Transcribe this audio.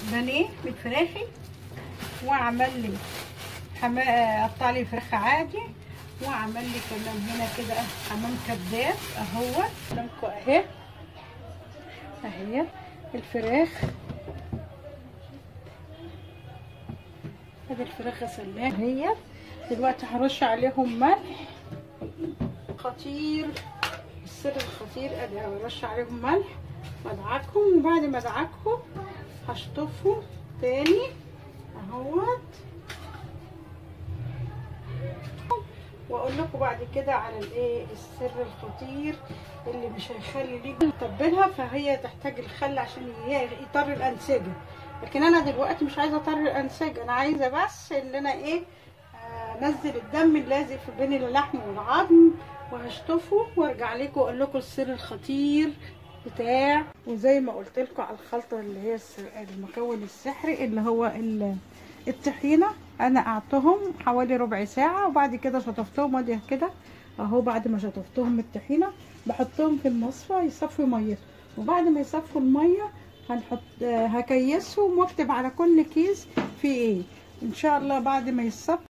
بانيه من فراخي واعمل لي حما اقطع لي فراخ عادي واعمل لي كمان هنا كده حمام كباب اهو قدامكم اهي اهي الفراخ ادي الفراخ غسلناها اهي دلوقتي هرش عليهم ملح خطير السر الخطير ادي هرش عليهم ملح وادعكهم وبعد ما ادعكهم هشطفهم تاني اهوت واقول لكم بعد كده على الايه السر الخطير اللي مش هيخلي ليكم تتبلها فهي تحتاج الخل عشان هي يطر الانسجه لكن انا دلوقتي مش عايزه اطر الانسجه انا عايزه بس اللي انا ايه انزل الدم اللازق في بين اللحم والعظم وهشطفه وارجع لكم واقول لكم السر الخطير بتاع وزي ما قلت لكم على الخلطه اللي هي المكون السحري اللي هو الطحينه انا قعدتهم حوالي ربع ساعه وبعد كده شطفتهم ادي كده اهو بعد ما شطفتهم الطحينه بحطهم في المصفى يصفوا ميته وبعد ما يصفوا الميه هنحط هكيسهم واكتب على كل كيس فيه ايه ان شاء الله بعد ما يصفوا